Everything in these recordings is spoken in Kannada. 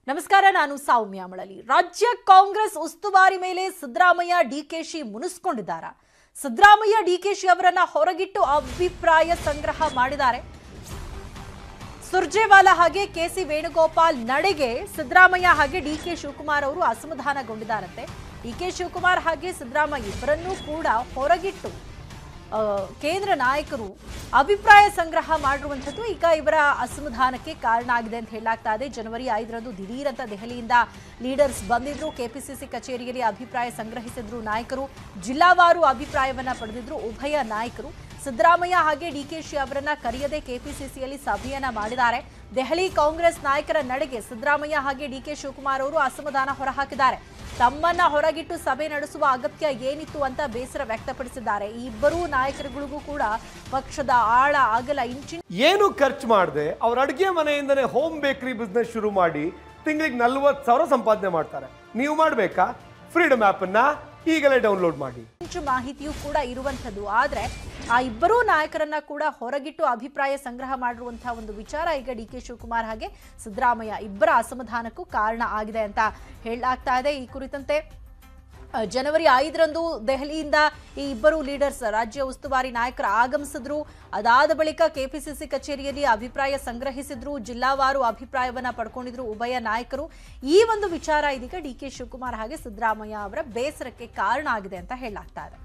ನಮಸ್ಕಾರ ನಾನು ಸೌಮ್ಯ ಮಳಲಿ ರಾಜ್ಯ ಕಾಂಗ್ರೆಸ್ ಉಸ್ತುವಾರಿ ಮೇಲೆ ಸಿದ್ದರಾಮಯ್ಯ ಡಿಕೆಶಿ ಮುನಿಸ್ಕೊಂಡಿದ್ದಾರ ಸಿದ್ದರಾಮಯ್ಯ ಡಿಕೆಶಿ ಅವರನ್ನ ಹೊರಗಿಟ್ಟು ಅಭಿಪ್ರಾಯ ಸಂಗ್ರಹ ಮಾಡಿದ್ದಾರೆ ಸುರ್ಜೇವಾಲಾ ಹಾಗೆ ಕೆಸಿ ವೇಣುಗೋಪಾಲ್ ನಡೆಗೆ ಸಿದ್ದರಾಮಯ್ಯ ಹಾಗೆ ಡಿ ಕೆ ಶಿವಕುಮಾರ್ ಅವರು ಅಸಮಾಧಾನಗೊಂಡಿದ್ದಾರಂತೆ ಡಿ ಕೆ ಶಿವಕುಮಾರ್ ಹಾಗೆ ಸಿದ್ದರಾಮಯ್ಯ ಇಬ್ಬರನ್ನೂ ಕೂಡ ಹೊರಗಿಟ್ಟು ಆ, ಕೇಂದ್ರ ನಾಯಕರು ಅಭಿಪ್ರಾಯ ಸಂಗ್ರಹ ಮಾಡಿರುವಂಥದ್ದು ಈಗ ಇವರ ಅಸಮಾಧಾನಕ್ಕೆ ಕಾರಣ ಆಗಿದೆ ಅಂತ ಹೇಳಲಾಗ್ತಾ ಇದೆ ಜನವರಿ ಐದರಂದು ದಿಢೀರ್ ಅಂತ ದೆಹಲಿಯಿಂದ ಲೀಡರ್ಸ್ ಬಂದಿದ್ರು ಕೆಪಿಸಿಸಿ ಕಚೇರಿಯಲ್ಲಿ ಅಭಿಪ್ರಾಯ ಸಂಗ್ರಹಿಸಿದ್ರು ನಾಯಕರು ಜಿಲ್ಲಾವಾರು ಅಭಿಪ್ರಾಯವನ್ನ ಪಡೆದಿದ್ರು ಉಭಯ ನಾಯಕರು ಸಿದ್ದರಾಮಯ್ಯ ಹಾಗೆ ಡಿಕೆಶಿ ಅವರನ್ನ ಕರೆಯದೆ ಕೆಪಿಸಿಸಿಯಲ್ಲಿ ಸಭೆಯನ್ನ ಮಾಡಿದ್ದಾರೆ ದೆಹಲಿ ಕಾಂಗ್ರೆಸ್ ನಾಯಕರ ನಡೆಗೆ ಸಿದ್ದರಾಮಯ್ಯ ಹಾಗೆ ಡಿಕೆ ಶಿವಕುಮಾರ್ ಅವರು ಅಸಮಾಧಾನ ಹೊರಹಾಕಿದ್ದಾರೆ ತಮ್ಮನ್ನ ಹೊರಗಿಟ್ಟು ಸಭೆ ನಡೆಸುವ ಅಗತ್ಯ ಏನಿತ್ತು ಅಂತ ಬೇಸರ ವ್ಯಕ್ತಪಡಿಸಿದ್ದಾರೆ ಈ ಇಬ್ಬರೂ ನಾಯಕರುಗಳಿಗೂ ಕೂಡ ಪಕ್ಷದ ಆಳ ಅಗಲ ಇಂಚಿನ ಏನು ಖರ್ಚು ಮಾಡದೆ ಅವ್ರ ಅಡುಗೆ ಮನೆಯಿಂದನೇ ಹೋಮ್ ಬೇಕರಿ ಬಿಸ್ನೆಸ್ ಶುರು ಮಾಡಿ ತಿಂಗಳಿಗೆ ನಲ್ವತ್ತು ಸಾವಿರ ಸಂಪಾದನೆ ಮಾಡ್ತಾರೆ ನೀವು ಮಾಡಬೇಕಾ ಫ್ರೀಡಮ್ ಆ್ಯಪನ್ನು ಈಗಲೇ ಡೌನ್ಲೋಡ್ ಮಾಡಿ ಇಂಚು ಮಾಹಿತಿಯೂ ಕೂಡ ಇರುವಂಥದ್ದು ಆದ್ರೆ ಆ ಇಬ್ಬರೂ ನಾಯಕರನ್ನ ಕೂಡ ಹೊರಗಿಟ್ಟು ಅಭಿಪ್ರಾಯ ಸಂಗ್ರಹ ಮಾಡಿರುವಂತಹ ಒಂದು ವಿಚಾರ ಈಗ ಡಿ ಕೆ ಶಿವಕುಮಾರ್ ಹಾಗೆ ಸಿದ್ದರಾಮಯ್ಯ ಇಬ್ಬರ ಅಸಮಾಧಾನಕ್ಕೂ ಕಾರಣ ಆಗಿದೆ ಅಂತ ಹೇಳಲಾಗ್ತಾ ಇದೆ ಈ ಕುರಿತಂತೆ ಆ, ಜನವರಿ ಐದರಂದು ದೆಹಲಿಯಿಂದ ಈ ಇಬ್ಬರು ಲೀಡರ್ಸ್ ರಾಜ್ಯ ಉಸ್ತುವಾರಿ ನಾಯಕರು ಆಗಮಿಸಿದ್ರು ಅದಾದ ಬಳಿಕ ಕೆಪಿಸಿಸಿ ಕಚೇರಿಯಲ್ಲಿ ಅಭಿಪ್ರಾಯ ಸಂಗ್ರಹಿಸಿದ್ರು ಜಿಲ್ಲಾವಾರು ಅಭಿಪ್ರಾಯವನ್ನ ಪಡ್ಕೊಂಡಿದ್ರು ಉಭಯ ನಾಯಕರು ಈ ಒಂದು ವಿಚಾರ ಇದೀಗ ಡಿ ಕೆ ಶಿವಕುಮಾರ್ ಹಾಗೆ ಸಿದ್ದರಾಮಯ್ಯ ಅವರ ಬೇಸರಕ್ಕೆ ಕಾರಣ ಆಗಿದೆ ಅಂತ ಹೇಳಲಾಗ್ತಾ ಇದೆ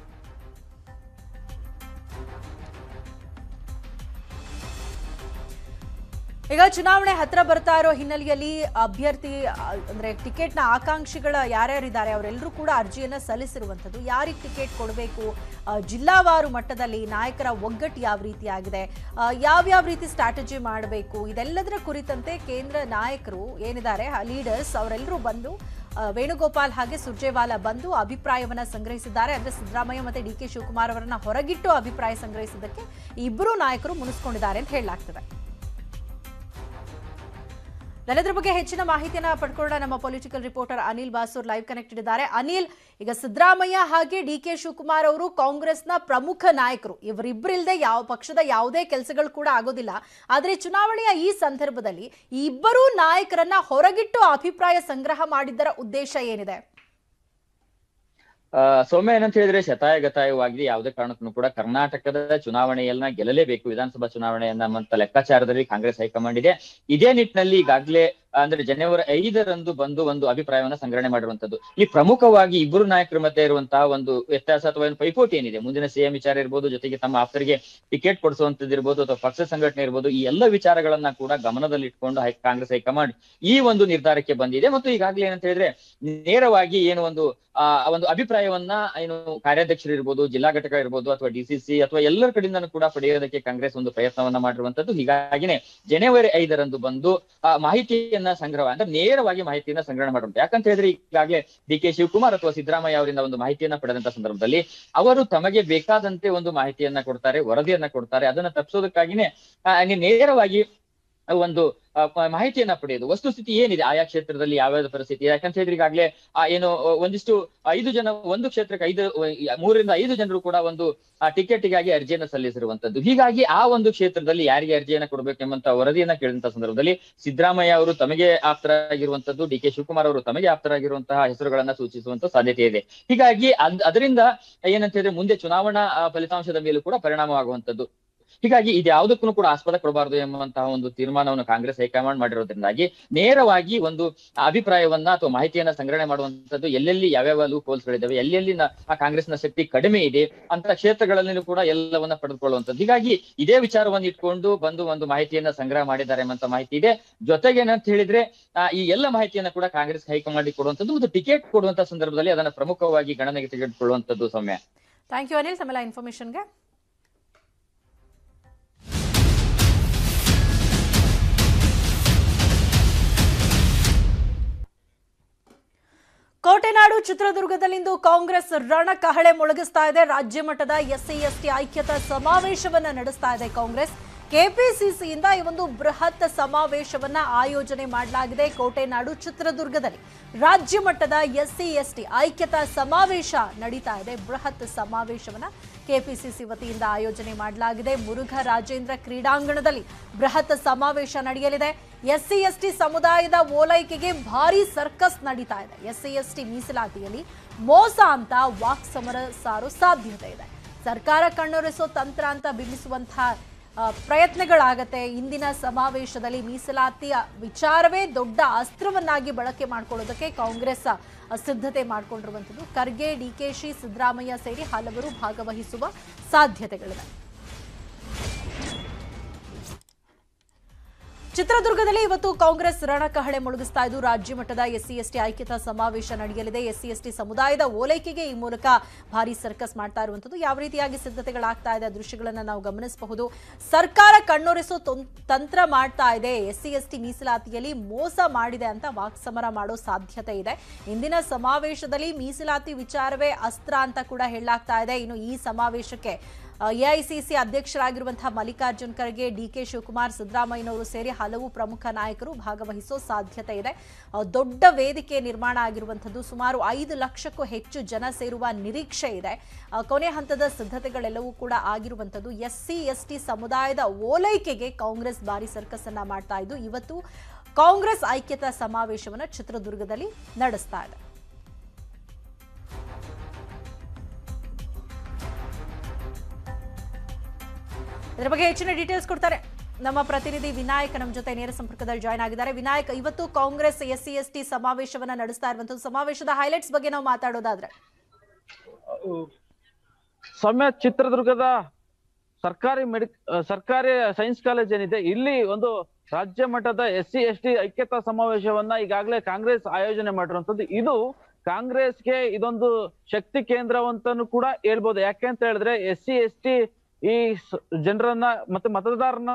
ಈಗ ಚುನಾವಣೆ ಹತ್ರ ಬರ್ತಾ ಇರೋ ಹಿನ್ನೆಲೆಯಲ್ಲಿ ಅಭ್ಯರ್ಥಿ ಆ, ಅಂದ್ರೆ ಟಿಕೆಟ್ನ ಆಕಾಂಕ್ಷಿಗಳ ಯಾರ್ಯಾರಿದ್ದಾರೆ ಅವರೆಲ್ಲರೂ ಕೂಡ ಅರ್ಜಿಯನ್ನ ಸಲ್ಲಿಸಿರುವಂಥದ್ದು ಯಾರಿಗೆ ಟಿಕೆಟ್ ಕೊಡಬೇಕು ಜಿಲ್ಲಾವಾರು ಮಟ್ಟದಲ್ಲಿ ನಾಯಕರ ಒಗ್ಗಟ್ಟು ಯಾವ ರೀತಿ ಆಗಿದೆ ಆ, ಯಾವ್ಯಾವ ರೀತಿ ಸ್ಟ್ರಾಟಜಿ ಮಾಡಬೇಕು ಇದೆಲ್ಲದರ ಕುರಿತಂತೆ ಕೇಂದ್ರ ನಾಯಕರು ಏನಿದ್ದಾರೆ ಲೀಡರ್ಸ್ ಅವರೆಲ್ಲರೂ ಬಂದು ಆ, ವೇಣುಗೋಪಾಲ್ ಹಾಗೆ ಸುರ್ಜೇವಾಲಾ ಬಂದು ಅಭಿಪ್ರಾಯವನ್ನ ಸಂಗ್ರಹಿಸಿದ್ದಾರೆ ಅಂದ್ರೆ ಸಿದ್ದರಾಮಯ್ಯ ಮತ್ತೆ ಡಿ ಕೆ ಶಿವಕುಮಾರ್ ಅವರನ್ನ ಹೊರಗಿಟ್ಟು ಅಭಿಪ್ರಾಯ ಸಂಗ್ರಹಿಸಿದ್ದಕ್ಕೆ ಈ ಇಬ್ಬರೂ ನಾಯಕರು ಮುನಿಸ್ಕೊಂಡಿದ್ದಾರೆ ಅಂತ ಹೇಳಲಾಗ್ತದೆ ಇದರ ಬಗ್ಗೆ ಹೆಚ್ಚಿನ ಮಾಹಿತಿಯನ್ನ ಪಡ್ಕೊಳ್ಳೋಣ ನಮ್ಮ political reporter Anil Basur live connected ಇದ್ದಾರೆ ಅನಿಲ್ ಈಗ ಸಿದ್ದರಾಮಯ್ಯ ಹಾಗೆ ಡಿ ಕೆ ಶಿವಕುಮಾರ್ ಅವರು ಕಾಂಗ್ರೆಸ್ನ ಪ್ರಮುಖ ನಾಯಕರು ಇವರಿಬ್ಬರಿಲ್ಲದೆ ಯಾವ ಪಕ್ಷದ ಯಾವುದೇ ಕೆಲಸಗಳು ಕೂಡ ಆಗೋದಿಲ್ಲ ಆದರೆ ಚುನಾವಣೆಯ ಈ ಸಂದರ್ಭದಲ್ಲಿ ಈ ಇಬ್ಬರೂ ನಾಯಕರನ್ನ ಹೊರಗಿಟ್ಟು ಅಭಿಪ್ರಾಯ ಸಂಗ್ರಹ ಮಾಡಿದ್ದರ ಉದ್ದೇಶ ಏನಿದೆ ಆ, ಸೌಮ್ಯ ಏನಂತ ಹೇಳಿದ್ರೆ ಶತಾಯಗತಾಯವಾಗಿದೆ ಯಾವುದೇ ಕಾರಣಕ್ಕೂ ಕೂಡ ಕರ್ನಾಟಕದ ಚುನಾವಣೆಯನ್ನ ಗೆಲ್ಲಲೇಬೇಕು ವಿಧಾನಸಭಾ ಚುನಾವಣೆಯನ್ನ ಅನ್ನುವಂತ ಲೆಕ್ಕಾಚಾರದಲ್ಲಿ ಕಾಂಗ್ರೆಸ್ ಹೈಕಮಾಂಡ್ ಇದೆ ಇದೇ ನಿಟ್ಟಿನಲ್ಲಿ ಈಗಾಗಲೇ ಅಂದ್ರೆ ಜನವರಿ ಐದರಂದು ಬಂದು ಒಂದು ಅಭಿಪ್ರಾಯವನ್ನ ಸಂಗ್ರಹಣೆ ಮಾಡಿರುವಂತದ್ದು ಈ ಪ್ರಮುಖವಾಗಿ ಇಬ್ಬರು ನಾಯಕರ ಮಧ್ಯೆ ಇರುವಂತಹ ಒಂದು ವ್ಯತ್ಯಾಸ ಅಥವಾ ಒಂದು ಪೈಪೋಟಿ ಏನಿದೆ ಮುಂದಿನ ಸಿಎಂ ವಿಚಾರ ಇರ್ಬೋದು ಜೊತೆಗೆ ತಮ್ಮ ಆಪ್ತರಿಗೆ ಟಿಕೆಟ್ ಕೊಡಿಸುವಂತದ್ದು ಇರ್ಬೋದು ಅಥವಾ ಪಕ್ಷ ಸಂಘಟನೆ ಇರ್ಬೋದು ಈ ಎಲ್ಲ ವಿಚಾರಗಳನ್ನ ಕೂಡ ಗಮನದಲ್ಲಿ ಇಟ್ಕೊಂಡು ಹೈ ಕಾಂಗ್ರೆಸ್ ಹೈಕಮಾಂಡ್ ಈ ಒಂದು ನಿರ್ಧಾರಕ್ಕೆ ಬಂದಿದೆ ಮತ್ತು ಈಗಾಗಲೇ ಏನಂತ ಹೇಳಿದ್ರೆ ನೇರವಾಗಿ ಏನು ಒಂದು ಆ ಒಂದು ಅಭಿಪ್ರಾಯವನ್ನ ಏನು ಕಾರ್ಯಾಧ್ಯಕ್ಷರು ಇರ್ಬೋದು ಜಿಲ್ಲಾ ಘಟಕ ಇರ್ಬೋದು ಅಥವಾ ಡಿಸಿಸಿ ಅಥವಾ ಎಲ್ಲರ ಕಡೆಯಿಂದನೂ ಕೂಡ ಪಡೆಯೋದಕ್ಕೆ ಕಾಂಗ್ರೆಸ್ ಒಂದು ಪ್ರಯತ್ನವನ್ನ ಮಾಡಿರುವಂತದ್ದು ಹೀಗಾಗಿನೇ ಜನವರಿ ಐದರಂದು ಬಂದು ಆ ಮಾಹಿತಿಯನ್ನ ಸಂಗ್ರಹ ಅಂದ್ರೆ ನೇರವಾಗಿ ಮಾಹಿತಿಯನ್ನ ಸಂಗ್ರಹಣೆ ಮಾಡುವಂತ ಯಾಕಂತ ಹೇಳಿದ್ರೆ ಈಗಾಗಲೇ ಡಿ ಕೆ ಶಿವಕುಮಾರ್ ಅಥವಾ ಸಿದ್ದರಾಮಯ್ಯ ಅವರಿಂದ ಒಂದು ಮಾಹಿತಿಯನ್ನ ಪಡೆದಂತ ಸಂದರ್ಭದಲ್ಲಿ ಅವರು ತಮಗೆ ಬೇಕಾದಂತೆ ಒಂದು ಮಾಹಿತಿಯನ್ನ ಕೊಡ್ತಾರೆ ವರದಿಯನ್ನ ಕೊಡ್ತಾರೆ ಅದನ್ನ ತಪ್ಪಿಸೋದಕ್ಕಾಗಿನೇ ಆ, ನೇ- ನೇರವಾಗಿ ಒಂದು ಆ, ಪ- ಮಾಹಿತಿಯನ್ನ ಪಡೆಯೋದು ವಸ್ತುಸ್ಥಿತಿ ಏನಿದೆ ಆಯಾ ಕ್ಷೇತ್ರದಲ್ಲಿ ಯಾವ್ಯಾವ ಪರಿಸ್ಥಿತಿ ಯಾಕಂತ ಹೇಳಿದ್ರೆ ಈಗಾಗಲೇ ಆ ಏನು ಆ, ಒಂದಿಷ್ಟು ಐದು ಜನ ಒಂದು ಕ್ಷೇತ್ರಕ್ಕೆ ಐದು ಆ, ಮೂರರಿಂದ ಐದು ಜನರು ಕೂಡ ಒಂದು ಆ ಟಿಕೆಟ್ಗಾಗಿ ಅರ್ಜಿಯನ್ನ ಸಲ್ಲಿಸಿರುವಂತದ್ದು ಹೀಗಾಗಿ ಆ ಒಂದು ಕ್ಷೇತ್ರದಲ್ಲಿ ಯಾರಿಗೆ ಅರ್ಜಿಯನ್ನ ಕೊಡಬೇಕೆಂಬಂತ ವರದಿಯನ್ನ ಕೇಳಿದಂತ ಸಂದರ್ಭದಲ್ಲಿ ಸಿದ್ದರಾಮಯ್ಯ ಅವರು ತಮಗೆ ಆಪ್ತರಾಗಿರುವಂತದ್ದು ಡಿ ಕೆ ಶಿವಕುಮಾರ್ ಅವರು ತಮಗೆ ಆಪ್ತರಾಗಿರುವಂತಹ ಹೆಸರುಗಳನ್ನ ಸೂಚಿಸುವಂತ ಸಾಧ್ಯತೆ ಇದೆ ಹೀಗಾಗಿ ಅದ್- ಅದರಿಂದ ಏನಂತ ಹೇಳಿದ್ರೆ ಮುಂದೆ ಚುನಾವಣಾ ಆ, ಫಲಿತಾಂಶದ ಮೇಲೂ ಕೂಡ ಪರಿಣಾಮವಾಗುವಂತದ್ದು ಹೀಗಾಗಿ ಇದ್ಯಾವುದಕ್ಕೂ ಕೂಡ ಆಸ್ಪದ ಕೊಡಬಾರದು ಎಂಬಂತಹ ಒಂದು ತೀರ್ಮಾನವನ್ನು ಕಾಂಗ್ರೆಸ್ ಹೈಕಮಾಂಡ್ ಮಾಡಿರೋದ್ರಿಂದಾಗಿ ನೇರವಾಗಿ ಒಂದು ಅಭಿಪ್ರಾಯವನ್ನ ಅಥವಾ ಮಾಹಿತಿಯನ್ನ ಸಂಗ್ರಹಣೆ ಮಾಡುವಂತದ್ದು ಎಲ್ಲೆಲ್ಲಿ ಯಾವ್ಯಾವ ಲೂಪ್ ಹೋಲ್ಸ್ಗಳಿದಾವೆ ಎಲ್ಲೆಲ್ಲಿ ನ- ಆ ಕಾಂಗ್ರೆಸ್ನ ಶಕ್ತಿ ಕಡಿಮೆ ಇದೆ ಅಂತ ಕ್ಷೇತ್ರಗಳಲ್ಲಿನೂ ಕೂಡ ಎಲ್ಲವನ್ನ ಪಡೆದುಕೊಳ್ಳುವಂತದ್ದು ಹೀಗಾಗಿ ಇದೇ ವಿಚಾರವನ್ನು ಇಟ್ಕೊಂಡು ಬಂದು ಒಂದು ಮಾಹಿತಿಯನ್ನ ಸಂಗ್ರಹ ಮಾಡಿದ್ದಾರೆ ಎಂಬಂತ ಮಾಹಿತಿ ಇದೆ ಜೊತೆಗೆ ಏನಂತ ಹೇಳಿದ್ರೆ ಆ, ಈ ಎಲ್ಲ ಮಾಹಿತಿಯನ್ನ ಕೂಡ ಕಾಂಗ್ರೆಸ್ ಹೈಕಮಾಂಡ್ ಕೊಡುವಂತದ್ದು ಮತ್ತು ಟಿಕೆಟ್ ಕೊಡುವಂತ ಸಂದರ್ಭದಲ್ಲಿ ಅದನ್ನ ಪ್ರಮುಖವಾಗಿ ಗಣನೆಗೆ ತೆಗೆದುಕೊಳ್ಳುವಂತದ್ದು ಸೌಮ್ಯ ಥ್ಯಾಂಕ್ ಯು ಅನಿಲ್ ತಮ್ಮೆಲ್ಲ ಇನ್ಫಾರ್ಮೇಶನ್ಗೆ ಕೋಟೆನಾಡು ಚಿತ್ರದುರ್ಗದಲ್ಲಿಂದು ಕಾಂಗ್ರೆಸ್ ರಣಕಹಳೆ ಮೊಳಗಿಸ್ತಾ ಇದೆ ರಾಜ್ಯ ಮಟ್ಟದ ಎಸ್ಸಿ ಎಸ್ಟಿ ಐಕ್ಯತಾ ಸಮಾವೇಶವನ್ನ ನಡೆಸ್ತಾ ಇದೆ ಕಾಂಗ್ರೆಸ್ ಕೆಪಿಸಿಸಿಯಿಂದ ಈ ಒಂದು ಬೃಹತ್ ಸಮಾವೇಶವನ್ನ ಆಯೋಜನೆ ಮಾಡಲಾಗಿದೆ ಕೋಟೆನಾಡು ಚಿತ್ರದುರ್ಗದಲ್ಲಿ ರಾಜ್ಯ ಮಟ್ಟದ ಎಸ್ಸಿ ಎಸ್ಟಿ ಐಕ್ಯತಾ ಸಮಾವೇಶ ನಡೀತಾ ಇದೆ ಬೃಹತ್ ಸಮಾವೇಶವನ್ನ ಕೆಪಿಸಿಸಿ ವತಿಯಿಂದ ಆಯೋಜನೆ ಮಾಡಲಾಗಿದೆ ಮುರುಘ ರಾಜೇಂದ್ರ ಕ್ರೀಡಾಂಗಣದಲ್ಲಿ ಬೃಹತ್ ಸಮಾವೇಶ ನಡೆಯಲಿದೆ ಎಸ್ಸಿ ಎಸ್ಟಿ ಸಮುದಾಯದ ಓಲೈಕೆಗೆ ಭಾರಿ ಸರ್ಕಸ್ ನಡೀತಾ ಇದೆ ಎಸ್ಸಿ ಎಸ್ಟಿ ಮೀಸಲಾತಿಯಲ್ಲಿ ಮೋಸ ಅಂತ ವಾಕ್ ಸಮರ ಸಾರೋ ಸಾಧ್ಯತೆ ಇದೆ ಸರ್ಕಾರ ಕಣ್ಣೊರೆಸೋ ತಂತ್ರ ಅಂತ ಬಿಂಬಿಸುವಂತಹ ಆ, ಪ್ರಯತ್ನಗಳಾಗತ್ತೆ ಇಂದಿನ ಸಮಾವೇಶದಲ್ಲಿ ಮೀಸಲಾತಿಯ ವಿಚಾರವೇ ದೊಡ್ಡ ಅಸ್ತ್ರವನ್ನಾಗಿ ಬಳಕೆ ಮಾಡ್ಕೊಳ್ಳೋದಕ್ಕೆ ಕಾಂಗ್ರೆಸ್ ಆ, ಸಿದ್ಧತೆ ಮಾಡಿಕೊಂಡಿರುವಂಥದ್ದು ಖರ್ಗೆ ಡಿಕೆಶಿ ಸಿದ್ದರಾಮಯ್ಯ ಸೇರಿ ಹಲವರು ಭಾಗವಹಿಸುವ ಸಾಧ್ಯತೆಗಳಿವೆ ಚಿತ್ರದುರ್ಗದಲ್ಲಿ ಇವತ್ತು ಕಾಂಗ್ರೆಸ್ ರಣಕಹಳೆ ಮುಳುಗಿಸ್ತಾ ಇದ್ದು ರಾಜ್ಯ ಮಟ್ಟದ ಎಸ್ಸಿ ಎಸ್ಟಿ ಐಕ್ಯತಾ ಸಮಾವೇಶ ನಡೆಯಲಿದೆ ಎಸ್ಸಿ ಎಸ್ಟಿ ಸಮುದಾಯದ ಓಲೈಕೆಗೆ ಈ ಮೂಲಕ ಭಾರಿ ಸರ್ಕಸ್ ಮಾಡ್ತಾ ಇರುವಂತದ್ದು ಯಾವ ರೀತಿಯಾಗಿ ಸಿದ್ಧತೆಗಳಾಗ್ತಾ ಇದೆ ಆ ದೃಶ್ಯಗಳನ್ನ ನಾವು ಗಮನಿಸಬಹುದು ಸರ್ಕಾರ ಕಣ್ಣೊರೆಸೋ ತೊಂ- ತಂತ್ರ ಮಾಡ್ತಾ ಇದೆ ಎಸ್ಸಿ ಎಸ್ಟಿ ಮೀಸಲಾತಿಯಲ್ಲಿ ಮೋಸ ಮಾಡಿದೆ ಅಂತ ವಾಕ್ಸಮರ ಮಾಡೋ ಸಾಧ್ಯತೆ ಇದೆ ಇಂದಿನ ಸಮಾವೇಶದಲ್ಲಿ ಮೀಸಲಾತಿ ವಿಚಾರವೇ ಅಸ್ತ್ರ ಅಂತ ಕೂಡ ಹೇಳಲಾಗ್ತಾ ಇದೆ ಇನ್ನು ಈ ಸಮಾವೇಶಕ್ಕೆ ಎಐಸಿಸಿ ಅಧ್ಯಕ್ಷರಾಗಿರುವಂತಹ ಮಲ್ಲಿಕಾರ್ಜುನ್ ಖರ್ಗೆ ಡಿಕೆ ಶಿವಕುಮಾರ್ ಸಿದ್ದರಾಮಯ್ಯನವರು ಸೇರಿ ಹಲವು ಪ್ರಮುಖ ನಾಯಕರು ಭಾಗವಹಿಸೋ ಸಾಧ್ಯತೆ ಇದೆ ಆ, ದೊಡ್ಡ ವೇದಿಕೆ ನಿರ್ಮಾಣ ಆಗಿರುವಂಥದ್ದು ಸುಮಾರು ಐದು ಲಕ್ಷಕ್ಕೂ ಹೆಚ್ಚು ಜನ ಸೇರುವ ನಿರೀಕ್ಷೆ ಇದೆ ಆ, ಕೊನೆ ಹಂತದ ಸಿದ್ಧತೆಗಳೆಲ್ಲವೂ ಕೂಡ ಆಗಿರುವಂಥದ್ದು ಎಸ್ಸಿ ಎಸ್ಟಿ ಸಮುದಾಯದ ಓಲೈಕೆಗೆ ಕಾಂಗ್ರೆಸ್ ಭಾರಿ ಸರ್ಕಸ್ ಅನ್ನ ಮಾಡ್ತಾ ಇದ್ದು ಇವತ್ತು ಕಾಂಗ್ರೆಸ್ ಐಕ್ಯತಾ ಸಮಾವೇಶವನ್ನು ಚಿತ್ರದುರ್ಗದಲ್ಲಿ ನಡೆಸ್ತಾ ಇದೆ ಇದರ ಬಗ್ಗೆ ಹೆಚ್ಚಿನ ಡೀಟೇಲ್ಸ್ ಕೊಡ್ತಾರೆ ನಮ್ಮ ಪ್ರತಿನಿಧಿ ವಿನಾಯಕ್ ನಮ್ಮ ಜೊತೆ ನೇರ ಸಂಪರ್ಕದಲ್ಲಿ ಜಾಯ್ನ್ ಆಗಿದ್ದಾರೆ ವಿನಾಯಕ್ ಇವತ್ತು Congress S C S T ಸಮಾವೇಶವನ್ನ ನಡೆಸ್ತಾ ಇರುವಂತದ್ದು ಸಮಾವೇಶದ ಹೈಲೈಟ್ಸ್ ಬಗ್ಗೆ ನಾವು ಮಾತಾಡೋದಾದ್ರೆ ಸೌಮ್ಯ ಚಿತ್ರದುರ್ಗದ ಸರ್ಕಾರಿ ಮೆಡಿಕ್ ಸರ್ಕಾರಿ ಸೈನ್ಸ್ ಕಾಲೇಜ್ ಏನಿದೆ ಇಲ್ಲಿ ಒಂದು ರಾಜ್ಯ ಮಟ್ಟದ ಎಸ್ ಸಿ ಎಸ್ ಟಿ ಐಕ್ಯತಾ ಸಮಾವೇಶವನ್ನ ಈಗಾಗಲೇ ಕಾಂಗ್ರೆಸ್ ಆಯೋಜನೆ ಮಾಡಿರುವಂತದ್ದು ಇದು ಕಾಂಗ್ರೆಸ್ಗೆ ಇದೊಂದು ಶಕ್ತಿ ಕೇಂದ್ರವಂತನು ಕೂಡ ಹೇಳ್ಬೋದು ಯಾಕೆ ಅಂತ ಹೇಳಿದ್ರೆ ಎಸ್ ಸಿ ಎಸ್ ಟಿ ಈ ಸ- ಜನರನ್ನ ಮತ್ತೆ ಮತದಾರನ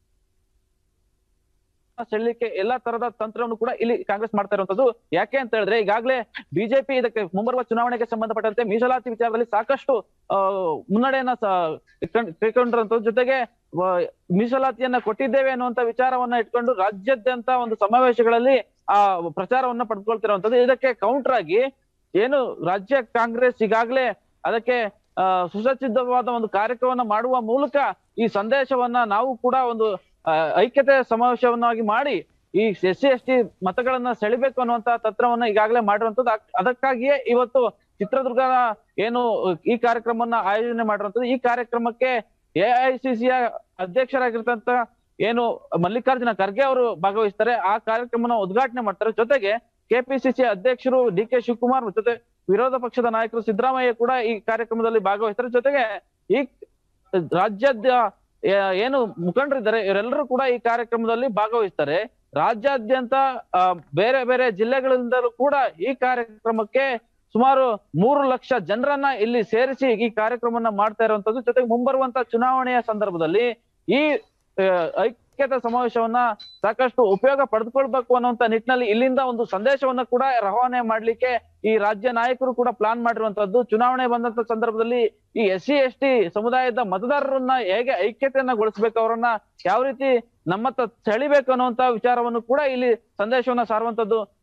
ಸೆಳೆಲಿಕ್ಕೆ ಎಲ್ಲಾ ತರದ ತಂತ್ರವನ್ನು ಕೂಡ ಇಲ್ಲಿ ಕಾಂಗ್ರೆಸ್ ಮಾಡ್ತಾ ಇರುವಂತದ್ದು ಯಾಕೆ ಅಂತ ಹೇಳಿದ್ರೆ ಈಗಾಗಲೇ ಬಿಜೆಪಿ ಇದಕ್ಕೆ ಮುಂಬರುವ ಚುನಾವಣೆಗೆ ಸಂಬಂಧಪಟ್ಟಂತೆ ಮೀಸಲಾತಿ ವಿಚಾರದಲ್ಲಿ ಸಾಕಷ್ಟು ಆ, ಮುನ್ನಡೆಯನ್ನ ಸ- ಇಟ್ಕೊಂಡ್- ಕೈಗೊಂಡಿರುವಂತದ್ದು ಜೊತೆಗೆ ಆ, ಮೀಸಲಾತಿಯನ್ನ ಕೊಟ್ಟಿದ್ದೇವೆ ಅನ್ನುವಂತ ವಿಚಾರವನ್ನ ಇಟ್ಕೊಂಡು ರಾಜ್ಯಾದ್ಯಂತ ಒಂದು ಸಮಾವೇಶಗಳಲ್ಲಿ ಆ ಪ್ರಚಾರವನ್ನ ಪಡ್ಕೊಳ್ತಿರುವಂತದ್ದು ಇದಕ್ಕೆ ಕೌಂಟರ್ ಆಗಿ ಏನು ರಾಜ್ಯ ಕಾಂಗ್ರೆಸ್ ಈಗಾಗಲೇ ಅದಕ್ಕೆ ಆ, ಸುಸಜ್ಜಿತವಾದ ಒಂದು ಕಾರ್ಯಕ್ರಮವನ್ನ ಮಾಡುವ ಮೂಲಕ ಈ ಸಂದೇಶವನ್ನ ನಾವು ಕೂಡ ಒಂದು ಆ, ಐಕ್ಯತೆ ಸಮಾವೇಶವನ್ನಾಗಿ ಮಾಡಿ ಈ ಎಸ್ ಸಿ ಎಸ್ ಟಿ ಮತಗಳನ್ನ ಸೆಳಿಬೇಕು ಅನ್ನುವಂತ ತತ್ರವನ್ನ ಈಗಾಗಲೇ ಮಾಡಿರುವಂತದ್ದು ಅಕ್- ಅದಕ್ಕಾಗಿಯೇ ಇವತ್ತು ಚಿತ್ರದುರ್ಗ ಏನು ಈ ಕಾರ್ಯಕ್ರಮವನ್ನ ಆಯೋಜನೆ ಮಾಡಿರುವಂತದ್ದು ಈ ಕಾರ್ಯಕ್ರಮಕ್ಕೆ ಎಐಸಿಸಿಯ ಅಧ್ಯಕ್ಷರಾಗಿರ್ತಂತ ಏನು ಮಲ್ಲಿಕಾರ್ಜುನ ಖರ್ಗೆ ಅವರು ಭಾಗವಹಿಸ್ತಾರೆ ಆ ಕಾರ್ಯಕ್ರಮನ ಉದ್ಘಾಟನೆ ಮಾಡ್ತಾರೆ ಜೊತೆಗೆ ಕೆಪಿಸಿಸಿ ಅಧ್ಯಕ್ಷರು ಡಿ ಕೆ ಶಿವಕುಮಾರ್ ಜೊತೆ ವಿರೋಧ ಪಕ್ಷದ ನಾಯಕರು ಸಿದ್ದರಾಮಯ್ಯ ಕೂಡ ಈ ಕಾರ್ಯಕ್ರಮದಲ್ಲಿ ಭಾಗವಹಿಸ್ತಾರೆ ಜೊತೆಗೆ ಈ ರಾಜ್ಯದ ಏ- ಏನು ಮುಖಂಡರಿದ್ದಾರೆ ಇವರೆಲ್ಲರೂ ಕೂಡ ಈ ಕಾರ್ಯಕ್ರಮದಲ್ಲಿ ಭಾಗವಹಿಸ್ತಾರೆ ರಾಜ್ಯಾದ್ಯಂತ ಆ, ಬೇರೆ ಬೇರೆ ಜಿಲ್ಲೆಗಳಿಂದಲೂ ಕೂಡ ಈ ಕಾರ್ಯಕ್ರಮಕ್ಕೆ ಸುಮಾರು ಮೂರು ಲಕ್ಷ ಜನರನ್ನ ಇಲ್ಲಿ ಸೇರಿಸಿ ಈ ಕಾರ್ಯಕ್ರಮವನ್ನ ಮಾಡ್ತಾ ಇರುವಂತದ್ದು ಜೊತೆಗೆ ಮುಂಬರುವಂತ ಚುನಾವಣೆಯ ಸಂದರ್ಭದಲ್ಲಿ ಈ ಆ, ಐಕ್ಯತಾ ಸಮಾವೇಶವನ್ನ ಸಾಕಷ್ಟು ಉಪಯೋಗ ಪಡೆದುಕೊಳ್ಬೇಕು ಅನ್ನುವಂತ ನಿಟ್ಟಿನಲ್ಲಿ ಇಲ್ಲಿಂದ ಒಂದು ಸಂದೇಶವನ್ನ ಕೂಡ ರವಾನೆ ಮಾಡ್ಲಿಕ್ಕೆ ಈ ರಾಜ್ಯ ನಾಯಕರು ಕೂಡ ಪ್ಲಾನ್ ಮಾಡಿರುವಂತದ್ದು ಚುನಾವಣೆ ಬಂದಂತ ಸಂದರ್ಭದಲ್ಲಿ ಈ ಎಸ್ ಸಿ ಎಸ್ ಟಿ ಸಮುದಾಯದ ಮತದಾರರನ್ನ ಹೇಗೆ ಐಕ್ಯತೆಯನ್ನ ಗೊಳಿಸ್ಬೇಕು ಅವರನ್ನ ಯಾವ ರೀತಿ ನಮ್ಮತ್ತ ಸೆಳಿಬೇಕು ಅನ್ನುವಂತ ವಿಚಾರವನ್ನು ಕೂಡ ಇಲ್ಲಿ ಸಂದೇಶವನ್ನ ಸಾರುವಂತದ್ದು